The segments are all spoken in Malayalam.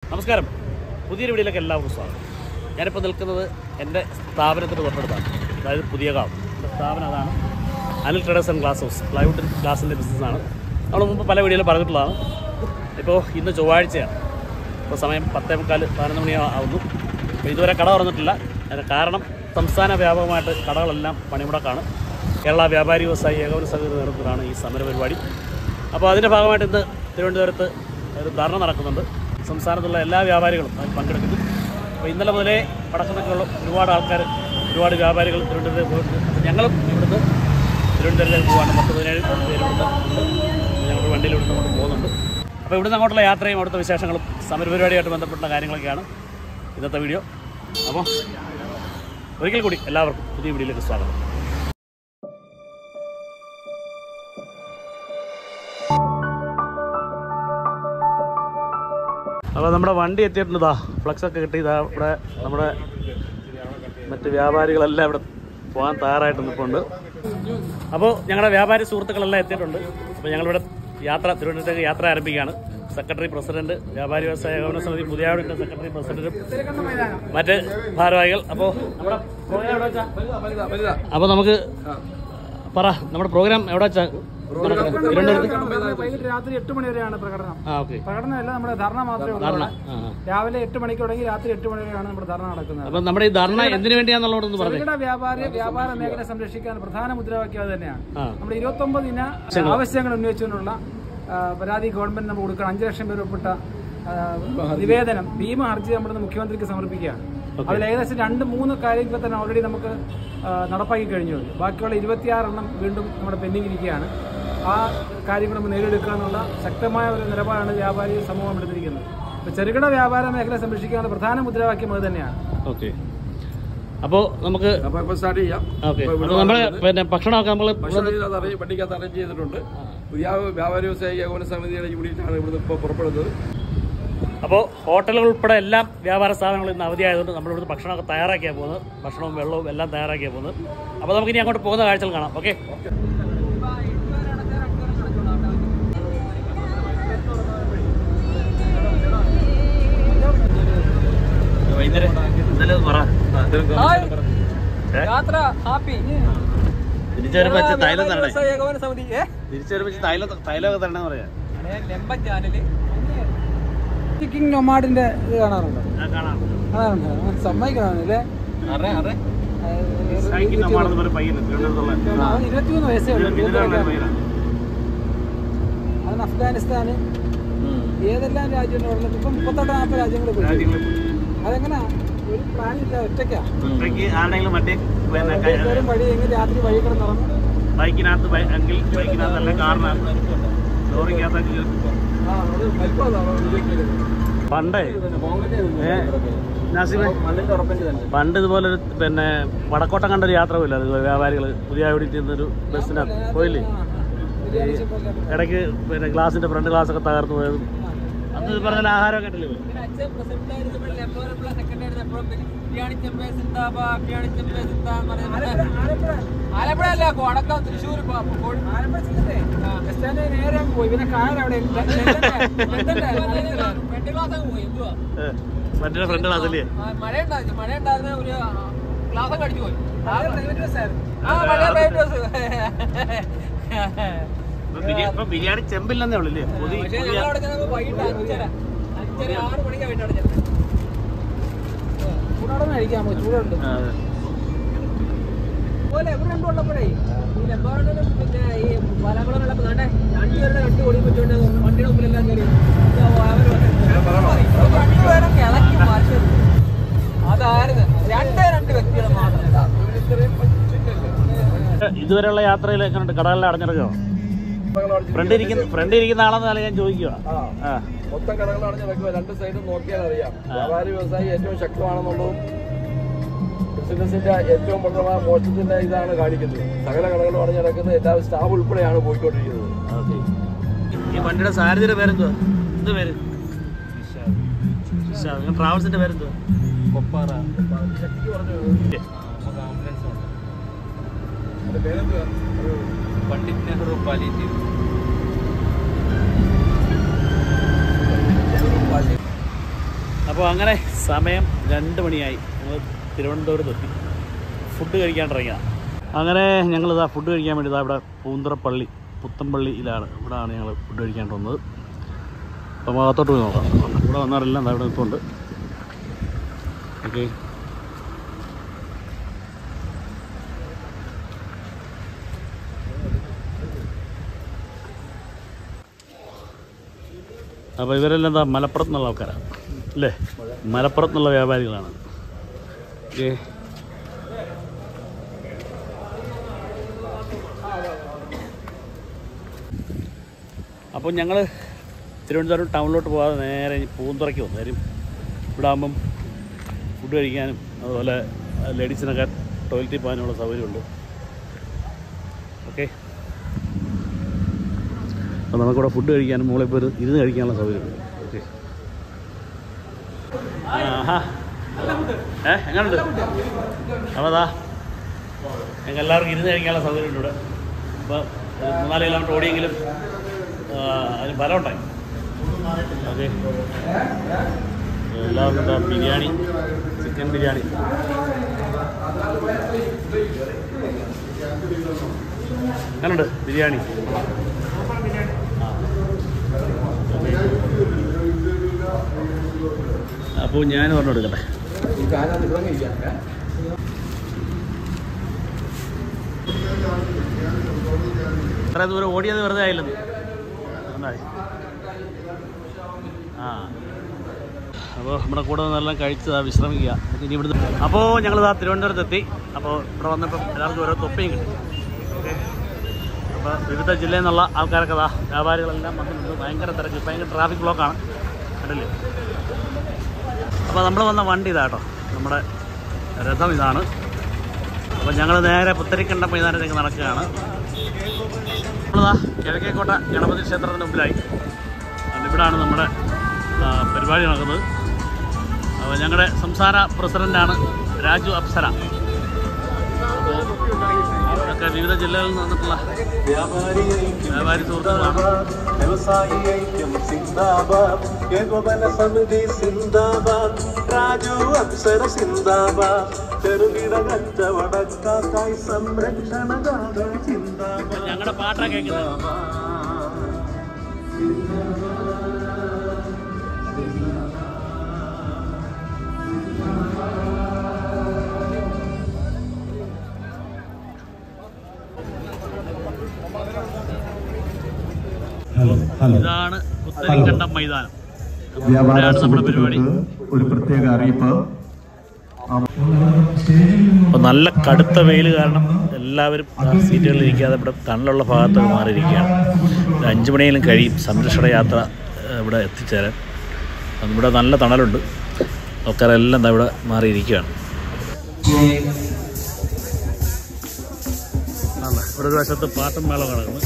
നമസ്കാരം പുതിയൊരു വീഡിയോയിലേക്ക് എല്ലാവർക്കും സ്വാഗതം ഞാനിപ്പോൾ നിൽക്കുന്നത് എൻ്റെ സ്ഥാപനത്തിന് തൊട്ടടുത്താണ് അതായത് പുതിയ കാവ് എൻ്റെ സ്ഥാപനം അതാണ് Anil traders and glass house plywood ഗ്ലാസിൻ്റെ ബിസിനസ്സാണ് നമ്മൾ മുമ്പ് പല വീഡിയോയിലും പറഞ്ഞിട്ടുള്ളതാണ് ഇപ്പോൾ ഇന്ന് ചൊവ്വാഴ്ചയാണ് ഇപ്പോൾ സമയം പത്തേ മുക്കാൽ പതിനൊന്ന് മണി ആവുന്നു അപ്പോൾ ഇതുവരെ കട തുറന്നിട്ടില്ല അതിന് കാരണം സംസ്ഥാന വ്യാപകമായിട്ട് കടകളെല്ലാം പണിമുടക്കാണ് കേരള വ്യാപാരി വ്യവസായി ഏകോപന സമിതി നേതൃത്വത്തിലാണ് ഈ സമര പരിപാടി അപ്പോൾ അതിൻ്റെ ഭാഗമായിട്ട് ഇന്ന് തിരുവനന്തപുരത്ത് ഒരു ധർണ നടക്കുന്നുണ്ട് സംസ്ഥാനത്തുള്ള എല്ലാ വ്യാപാരികളും അതിൽ പങ്കെടുക്കുന്നു അപ്പോൾ ഇന്നലെ മുതലേ പടക്കുന്നൊക്കെയുള്ള ഒരുപാട് ആൾക്കാർ ഒരുപാട് വ്യാപാരികൾ തിരുവനന്തപുരത്ത് പോയിട്ടുണ്ട് അപ്പോൾ ഞങ്ങളും ഇവിടുന്ന് തിരുവനന്തപുരത്തേക്ക് പോകാണ് പത്ത് പതിനേഴ് പേര് ഇവിടുന്ന് ഉണ്ട് ഞങ്ങൾ വണ്ടിയിൽ ഇവിടുന്ന് അങ്ങോട്ട് പോകുന്നുണ്ട് അപ്പോൾ ഇവിടുന്ന് അങ്ങോട്ടുള്ള യാത്രയും അവിടുത്തെ വിശേഷങ്ങളും സമരപരിപാടിയായിട്ട് ബന്ധപ്പെട്ട കാര്യങ്ങളൊക്കെയാണ് ഇന്നത്തെ വീഡിയോ അപ്പോൾ ഒരിക്കൽ കൂടി എല്ലാവർക്കും പുതിയ വീഡിയോയിലേക്ക് സ്വാഗതം അപ്പോൾ നമ്മുടെ വണ്ടി എത്തിയിട്ടുണ്ട് ഇതാ ഫ്ലക്സ് ഒക്കെ കിട്ടി ഇതാ ഇവിടെ നമ്മുടെ മറ്റ് വ്യാപാരികളെല്ലാം ഇവിടെ പോകാൻ തയ്യാറായിട്ട് നിൽപ്പുണ്ട് അപ്പോൾ ഞങ്ങളുടെ വ്യാപാരി സുഹൃത്തുക്കളെല്ലാം എത്തിയിട്ടുണ്ട് അപ്പോൾ ഞങ്ങളിവിടെ യാത്ര തിരുവനന്തപുരത്തേക്ക് യാത്ര ആരംഭിക്കുകയാണ് സെക്രട്ടറി പ്രസിഡന്റ് വ്യാപാരി വ്യവസായ ഏകോപന സമിതി പുതിയാവിൻ്റെ സെക്രട്ടറി പ്രസിഡന്റും മറ്റ് ഭാരവാഹികൾ അപ്പോൾ നമ്മുടെ പ്രോഗ്രാം എവിടെ വെച്ചാ അപ്പോൾ നമുക്ക് പറ നമ്മുടെ പ്രോഗ്രാം എവിടെ വെച്ചാ നടക്കുന്നത്? തിരുവനന്തപുരത്ത് വൈകിട്ട് രാത്രി എട്ട് മണി വരെയാണ് പ്രകടനം ആ ഓക്കെ പ്രകടനമല്ല നമ്മുടെ ധർണ മാത്രമേ ഉള്ളൂ ധാരണ അവിടെ. ആ ആ. രാവിലെ എട്ട് മണിക്ക് തുടങ്ങി രാത്രി എട്ട് മണി വരെയാണ് നമ്മുടെ ധർണ നടക്കുന്നത് അപ്പം നമ്മുടെ ഈ ധർണ എന്തിനു വേണ്ടിയാന്നുള്ളതൊന്ന് പറഞ്ഞേ ചെറുകിട വ്യാപാരി വ്യാപാര മേഖല സംരക്ഷിക്കാൻ പ്രധാന മുദ്രാവാക്യം അത് തന്നെയാണ് ആ നമ്മുടെ ഇരുപത്തി ഒമ്പത് ഇന ആവശ്യങ്ങൾ ഉന്നയിച്ചുകൊണ്ടുള്ള ആ, പരാതി ഗവൺമെന്റ് നമ്മൾ കൊടുക്കണം അഞ്ചു ലക്ഷം പേര് ഒപ്പിട്ട ആ, നിവേദനം ഭീമ ഹർജി നമ്മുടെ മുഖ്യമന്ത്രിക്ക് സമർപ്പിക്കുകയാണ് അതിൽ ഏകദേശം രണ്ട് മൂന്ന് കാര്യങ്ങൾ തന്നെ ഓൾറെഡി നമുക്ക് ആ, നടപ്പാക്കി കഴിഞ്ഞു ബാക്കിയുള്ള ഇരുപത്തിയാറെണ്ണം വീണ്ടും നമ്മുടെ പെൻഡിംഗ് ഇരിക്കുകയാണ് ആ കാര്യങ്ങൾ നമ്മൾ നേടിയെടുക്കുക എന്നുള്ള ശക്തമായ ഒരു നിലപാടാണ് വ്യാപാരി സമൂഹം എടുത്തിരിക്കുന്നത് അപ്പോൾ ചെറുകിട വ്യാപാര മേഖല സംരക്ഷിക്കാനുള്ള പ്രധാന മുദ്രാവാക്യം അത് തന്നെയാണ് ഓക്കെ അപ്പോൾ നമുക്ക് അപ്പൊ ഇപ്പൊ സ്റ്റാർട്ട് ചെയ്യാം ഓക്കെ നമ്മള് പിന്നെ ഭക്ഷണമൊക്കെ നമ്മൾ ഭക്ഷണം ചെയ്ത് അറേഞ്ച് വണ്ടിക്കകത്ത് അറേഞ്ച് ചെയ്തിട്ടുണ്ട് പുതിയ വ്യാപാരി വ്യവസായ ഏകോപന സമിതിയുടെ യൂണിറ്റാണ് ഇവിടുന്ന് ഇപ്പോൾ പുറപ്പെടുന്നത് അപ്പോൾ ഹോട്ടലുകൾ ഉൾപ്പെടെ എല്ലാം വ്യാപാര സ്ഥാപനങ്ങൾ ഇന്ന് അവധിയായതുകൊണ്ട് നമ്മൾ ഇവിടുന്ന് ഭക്ഷണമൊക്കെ തയ്യാറാക്കിയാണ് പോകുന്നത് ഭക്ഷണവും വെള്ളവും എല്ലാം തയ്യാറാക്കിയാണ് പോകുന്നത് അപ്പോൾ നമുക്ക് ഇനി അങ്ങോട്ട് പോകുന്ന കാഴ്ചകൾ കാണാം ഓക്കെ യാത്ര ഹാപ്പി തിരിച്ചു വരുമ്പോൾ തൈലം തരണേ ഏകോപന സമിതി തിരിച്ചു വരുമ്പോൾ തൈലം തൈലമൊക്കെ തരണമെന്ന് പറയാം ലെമ്പൻ ചാനല് കിക്കിംഗ് നൊമാഡിന്റെ ഇത് കാണാറുണ്ടോ ഞാൻ കാണാം കാണാറുണ്ടോ സമ്മതിക്കണം അല്ലേ സൈക്കിൾ നമ്മളെന്ന് പറഞ്ഞ പയ്യന് തിരുവനന്തപുരത്തുള്ള അവൻ ഇരുപത്തിമൂന്ന് വയസ്സേ ഉള്ളൂ ബിരുദമുള്ള പയ്യനാണ് അവൻ അഫ്ഗാനിസ്ഥാന് ഏതെല്ലാം രാജ്യങ്ങളുള്ളത് ഇപ്പം മുപ്പത്തെട്ട് നാൽപ്പത് രാജ്യങ്ങൾ പോയി രാജ്യങ്ങളിൽ അതെങ്ങനാ ഒരു പ്ലാൻ ഇല്ല ഒറ്റയ്ക്കാ ഒറ്റയ്ക്ക് ആണെങ്കിലും മറ്റേ പിന്നെ ക- എല്ലാവരും വഴി എങ്ങനെ രാത്രി വഴി കിടന്നിറങ്ങും ബൈക്കിനകത്ത് ബൈ- എങ്കിൽ ബൈക്കിനകത്ത് അല്ല കാറിനകത്ത് ലോറിക്കകത്തൊക്കെ കയറി. ആ അത് പണ്ടേ ഏ, നാസിമേ പണ്ട് ഇതുപോലെ ഒരു പിന്നെ വടക്കോട്ടം കണ്ടൊരു യാത്ര പോയില്ല അത് വ്യാപാരികൾ പുതിയ ഓടിയിട്ട് നിന്നൊരു ബസ്സിനകത്ത് പോയില്ലേ ഇടയ്ക്ക് പിന്നെ ഗ്ലാസിന്റെ ഫ്രണ്ട് ഗ്ലാസ് ഒക്കെ തകർന്നു പോയതും അന്ന് ഇത് പറഞ്ഞ ആഹാരം കേട്ടില്ലേ ആലപ്പുഴ അല്ല കൊടക്കം തൃശ്ശൂർ നേരെ അങ്ങ് പോയി പിന്നെ കായൽ അവിടെ ഏ, മറ്റേ ഫ്രണ്ട് ഗ്ലാസ്സില്ലേ മഴ ഉണ്ടായിരുന്നു മഴ ഉണ്ടായിരുന്ന ഒരു ക്ലാസ് ഒക്കെ അടിച്ചു പോയി പ്രൈവറ്റ് ബസ്സായിരുന്നു ആ മഴ പ്രൈവറ്റ് ബസ് ഇപ്പൊ ബിരിയാണി ഇപ്പൊ ബിരിയാണി ചെമ്പില്ലെന്നേ ഉള്ളൂ പുതിയ പക്ഷേ പുതിയ ഞങ്ങൾ അവിടെ ചെന്നപ്പോ വൈകിട്ട് അഞ്ചര അഞ്ചര ആറ് മണിക്കാണ് വീട്ടിൽ അവിടെ ചെന്നത് ചൂടോടെ കഴിക്കാൻ ചൂടുണ്ട് ആ, അതെ. അതുപോലെ എവിടെ രണ്ടും ഉള്ളപ്പോഴേ ഈ ലെമ്പാറോടും പിന്നെ ഈ പാലാക്കുളം ഉള്ളപ്പോൾ വേണ്ടേ രണ്ടുപേരുടെ രണ്ട് ഓടി പറ്റുകൊണ്ട് വണ്ടിയുടെ മുമ്പിലെല്ലാം കയറി രണ്ടുപേരും കിളക്കി മാറ്റത് അതായിരുന്നു രണ്ടേ രണ്ട് വ്യക്തികൾ മാത്രം ഇതുവരെയുള്ള യാത്രയിൽ എങ്ങനെയുണ്ട് കടകളിൽ അടഞ്ഞിറങ്ങോ ഫ്രണ്ട് ഇരിക്കുന്ന ഫ്രണ്ട് ഇരിക്കുന്ന ആളെന്ന് ഞാൻ ചോദിക്കുക ആ മൊത്തം കടകൾ അടഞ്ഞ് വെക്കുക രണ്ട് സൈഡും നോക്കിയാൽ അറിയാം വ്യാപാരി വ്യവസായി ഏറ്റവും ശക്തമാണെന്നുള്ളതും ബിസിനസിന്റെ ഏറ്റവും പ്രധാനമായ മോശത്തിന്റെ ഇതാണ് കാണിക്കുന്നത് സകല കടകളും അടഞ്ഞ് കിടക്കുന്നത് എല്ലാവരും സ്റ്റാഫ് ഉൾപ്പെടെയാണ് പോയിക്കൊണ്ടിരിക്കുന്നത് ഓക്കെ ഈ വണ്ടിയുടെ സാരഥിയുടെ പേരെന്തുവാ എന്ത് പേര് ട്രാവൽസിന്റെ പേരെന്തുവാ ശക്തിക്ക് പറഞ്ഞു അതിന്റെ പേരെന്തുവാ ഒരു പണ്ഡിറ്റ് നെഹ്റു പാലിയേറ്റീവ് അപ്പോൾ അങ്ങനെ സമയം രണ്ട് മണിയായി ഞങ്ങൾ തിരുവനന്തപുരത്ത് എത്തി ഫുഡ് കഴിക്കാൻ ഇറങ്ങിയതാണ് അങ്ങനെ ഞങ്ങളിതാ ഫുഡ് കഴിക്കാൻ വേണ്ടി ഇതാ ഇവിടെ പൂന്തറപ്പള്ളി പുത്തമ്പള്ളിയിലാണ് ഇവിടെയാണ് ഞങ്ങൾ ഫുഡ് കഴിക്കാൻ വന്നത് അപ്പോൾ നമുക്ക് അകത്തോട്ട് പോയി നോക്കാം ഇവിടെ വന്നവരെല്ലാം ദാ ഇവിടെ നിൽപ്പുണ്ട് ഓക്കെ അപ്പോൾ ഇവരെല്ലാം എന്താ മലപ്പുറത്ത് നിന്നുള്ള ആൾക്കാരാണ് അല്ലേ മലപ്പുറത്ത് നിന്നുള്ള വ്യാപാരികളാണ് ഓക്കെ അപ്പോൾ ഞങ്ങൾ തിരുവനന്തപുരം ടൗണിലോട്ട് പോകാതെ നേരെ ഇനി പൂന്തുറയ്ക്ക് വന്നു കാര്യം ഇവിടെ ആകുമ്പം ഫുഡ് കഴിക്കാനും അതുപോലെ ലേഡീസിനൊക്കെ ടോയ്ലറ്റിൽ പോകാനുള്ള സൗകര്യമുണ്ട് ഓക്കെ അപ്പോൾ നമുക്കിവിടെ ഫുഡ് കഴിക്കാനും മോളിപ്പോൾ ഒരു ഇരുന്ന് കഴിക്കാനുള്ള സൗകര്യമുണ്ട് ഓക്കെ ആഹാ ഏ എങ്ങനെയുണ്ട് അപ്പോൾ അതാ ഞങ്ങൾക്ക് എല്ലാവർക്കും ഇരുന്ന് കഴിക്കാനുള്ള സൗകര്യമുണ്ട് ഇവിടെ അപ്പോൾ ഒരു മൂന്നാല് കിലോമീറ്റർ ഓടിയെങ്കിലും ആ, അതിന് ഫലം ഉണ്ടായി ഓക്കെ എല്ലാവർക്കും എന്താ ബിരിയാണി ചിക്കൻ ബിരിയാണി എങ്ങനെയുണ്ട് ബിരിയാണി അപ്പോൾ ഞാൻ പറഞ്ഞു കൊടുക്കട്ടെ ഈ കാലത്ത് ഇവിടെ ഇരിക്കാം ഏ? ഇത്ര ദൂരം ഓടിയത് വെറുതെ ആയില്ലെന്ന് നന്നായി ആ അപ്പോൾ നമ്മുടെ കൂടെ നിന്നെല്ലാം കഴിച്ചതാ വിശ്രമിക്കുക നമുക്ക് ഇനി ഇവിടുന്ന് അപ്പോൾ ഞങ്ങളിതാ തിരുവനന്തപുരത്ത് എത്തി അപ്പോൾ ഇവിടെ വന്നപ്പം എല്ലാവർക്കും ഓരോ തൊപ്പിയും കിട്ടി ഓക്കെ അപ്പോൾ വിവിധ ജില്ലയിൽ നിന്നുള്ള ആൾക്കാരൊക്കെ ഇതാ വ്യാപാരികളെല്ലാം വന്നിട്ടുണ്ട് ഭയങ്കര തിരക്ക് ഭയങ്കര ട്രാഫിക് ബ്ലോക്കാണ് കണ്ടില്ലേ അപ്പോൾ നമ്മൾ വന്ന വണ്ടി ഇതാ കേട്ടോ നമ്മുടെ രഥം ഇതാണ് അപ്പോൾ ഞങ്ങൾ നേരെ പുത്തരിക്കണ്ട മൈതാനത്തേക്ക് നടക്കുകയാണ് നമ്മളിതാ കിഴക്കേക്കോട്ട ഗണപതി ക്ഷേത്രത്തിന് മുമ്പിലായി അതുകൊണ്ട് ഇവിടാണ് നമ്മുടെ ആ, പരിപാടി നടക്കുന്നത് അപ്പോൾ ഞങ്ങളുടെ സംസ്ഥാന പ്രസിഡൻ്റാണ് രാജു അപ്സര അപ്പോൾ ഇതൊക്കെ വിവിധ ജില്ലകളിൽ നിന്ന് വന്നിട്ടുള്ള വ്യാപാരി സുഹൃത്തുക്കളാണ് വ്യവസായി ഐക്യം സിന്ദാബാദ് ഏകോപന സമിതി സിന്ദാബാദ് രാജു അപ്സര സിന്ദാബാദ് ചെറുകിട കച്ചവടക്കാർക്കായി സംരക്ഷണ ഗാഥ സിന്ദാബാദ് ഞങ്ങളുടെ പാട്ടാണ് കേൾക്കുന്നത് ഹലോ ഹലോ ഇതാണ് പുത്തരിക്കണ്ടം മൈതാനം വ്യാപാര ഇവിടെയാണ് നമ്മുടെ പരിപാടി സുഹൃത്തുക്കൾക്ക് ഒരു പ്രത്യേക അറിയിപ്പ് അപ്പോൾ നല്ല കടുത്ത വെയിൽ കാരണം എല്ലാവരും ആ സീറ്റുകളിൽ ഇരിക്കാതെ ഇവിടെ തണലുള്ള ഭാഗത്തൊക്കെ മാറിയിരിക്കുകയാണ് ഒരു അഞ്ച് മണിയെങ്കിലും കഴിയും സംരക്ഷണ യാത്ര ഏഹ്, ഇവിടെ എത്തിച്ചേരാൻ അതുകൊണ്ട് ഇവിടെ നല്ല തണലുണ്ട് ആൾക്കാരെല്ലാം ദാ ഇവിടെ മാറിയിരിക്കുകയാണ് ആണോ? ഇവിടെ ഒരു വശത്ത് പാട്ടും മേളം കിടക്കുന്നു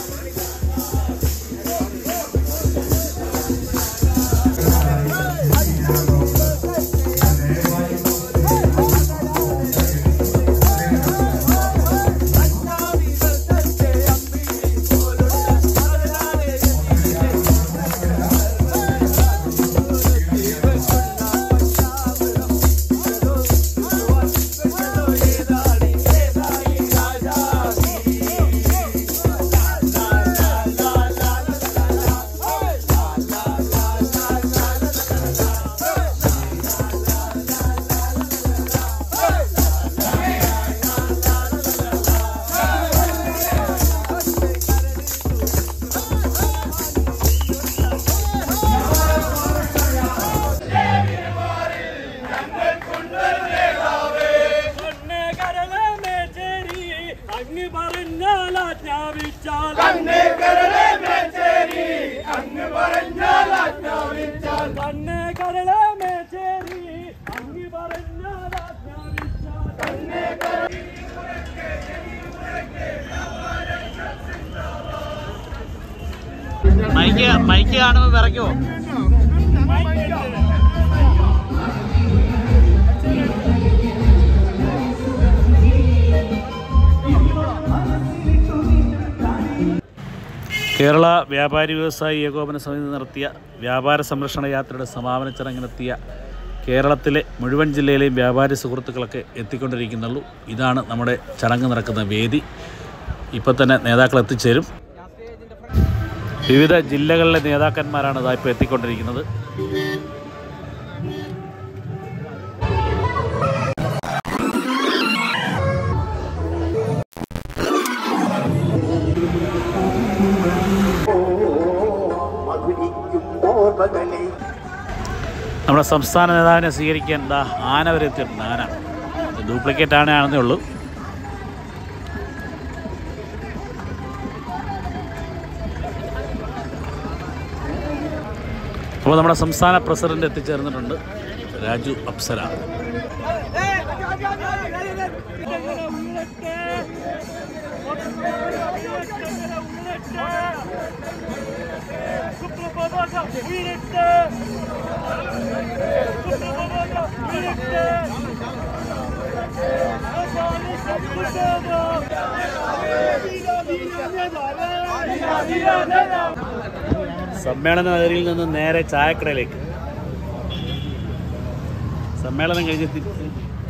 അങ്ങ് പറഞ്ഞാൽ ആജ്ഞാപിച്ചാൽ കണ്ണ് കരളെ മേച്ചേരി അങ്ങ് പറഞ്ഞാൽ ആജ്ഞാപിച്ചാൽ മൈക്ക് മൈക്ക് കാണുമ്പോൾ വിറയ്ക്കുമോ കേരള വ്യാപാരി വ്യവസായി ഏകോപന സമിതി നടത്തിയ വ്യാപാര സംരക്ഷണ യാത്രയുടെ സമാപന ചടങ്ങിനെത്തിയ കേരളത്തിലെ മുഴുവൻ ജില്ലയിലെയും വ്യാപാരി സുഹൃത്തുക്കളൊക്കെ എത്തിക്കൊണ്ടിരിക്കുന്നുള്ളൂ ഇതാണ് നമ്മുടെ ചടങ്ങ് നടക്കുന്ന വേദി ഇപ്പോൾ തന്നെ നേതാക്കൾ എത്തിച്ചേരും വിവിധ ജില്ലകളിലെ നേതാക്കന്മാരാണ് ഇതാ ഇപ്പോൾ എത്തിക്കൊണ്ടിരിക്കുന്നത് നമ്മുടെ സംസ്ഥാന നേതാവിനെ സ്വീകരിക്കാൻ എന്താ ആന വരെ എത്തിയിട്ടുണ്ട് ആന ഡ്യൂപ്ലിക്കേറ്റ് ആനയാണെന്നേ ഉള്ളൂ അപ്പോൾ നമ്മുടെ സംസ്ഥാന പ്രസിഡന്റ് എത്തിച്ചേർന്നിട്ടുണ്ട് രാജു അപ്സര സമ്മേളന നഗരിയിൽ നിന്ന് നേരെ ചായക്കടയിലേക്ക് സമ്മേളനം കഴിഞ്ഞ് തിരിച്ച്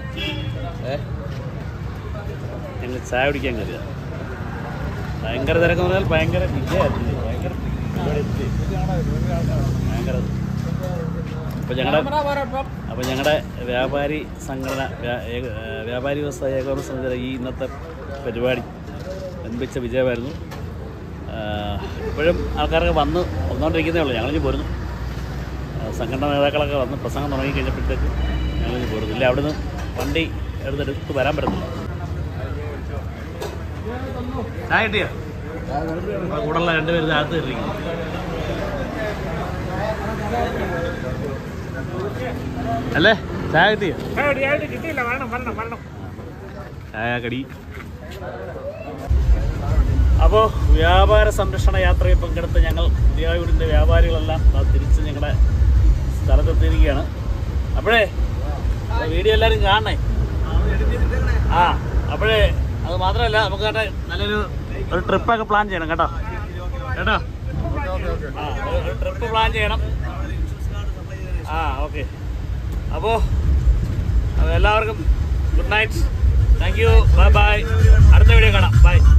ഞങ്ങൾ ചായ കുടിക്കാൻ കയറിയ ഭയങ്കര തിരക്കെന്ന് പറഞ്ഞാൽ ഭയങ്കര വിജയമായിരുന്നു ഭയങ്കര ഇവിടെ എത്തി. ഭയങ്കര അപ്പോൾ ഞങ്ങളുടെ അപ്പോൾ ഞങ്ങളുടെ വ്യാപാരി സംഘടന വ്യാ- ഏക- ഏ, വ്യാപാരി വ്യവസായ ഏകോപന സമിതിയുടെ ഈ ഇന്നത്തെ പരിപാടി വൻപിച്ച വിജയമായിരുന്നു ആ, ഇപ്പോഴും ആൾക്കാരൊക്കെ വന്ന് വന്നുകൊണ്ടിരിക്കുന്നേ ഉള്ളൂ ഞങ്ങളിഞ്ഞ് പോരുന്നു ആ, സംഘടനാ നേതാക്കളൊക്കെ വന്ന് പ്രസംഗം തുടങ്ങി കഴിഞ്ഞപ്പോഴത്തേക്ക് ഞങ്ങളിഞ്ഞ് പോരുന്നു ഇല്ല അവിടുന്ന് വണ്ടി എടുത്തെടുത്ത് വരാൻ പറ്റത്തില്ല ചായ കിട്ടിയോ ആ കൂടെയുള്ള രണ്ടുപേരും അകത്ത് കയറിയിരിക്കുന്നു അല്ലേ ചായ കിട്ടിയോ കിട്ടിയില്ല വരണം വരണം വരണം ചായ കടി അപ്പോൾ വ്യാപാര സംരക്ഷണ യാത്രയിൽ പങ്കെടുത്ത ഞങ്ങൾ പുതിയായൂരിൻ്റെ വ്യാപാരികളെല്ലാം ദാ തിരിച്ച് ഞങ്ങളുടെ സ്ഥലത്തെത്തിയിരിക്കുകയാണ് അപ്പോഴേ ആ വീഡിയോ എല്ലാവരും കാണണേ ആ അപ്പോഴേ അത് മാത്രമല്ല നമുക്ക് കേട്ടെ നല്ലൊരു ഒരു ട്രിപ്പൊക്കെ പ്ലാൻ ചെയ്യണം കേട്ടോ കേട്ടോ ആ ഒരു- ഒരു ട്രിപ്പ് പ്ലാൻ ചെയ്യണം ആ ഓക്കെ അപ്പോൾ എല്ലാവർക്കും good night thank you bye bye അടുത്ത വീഡിയോ കാണാം ബൈ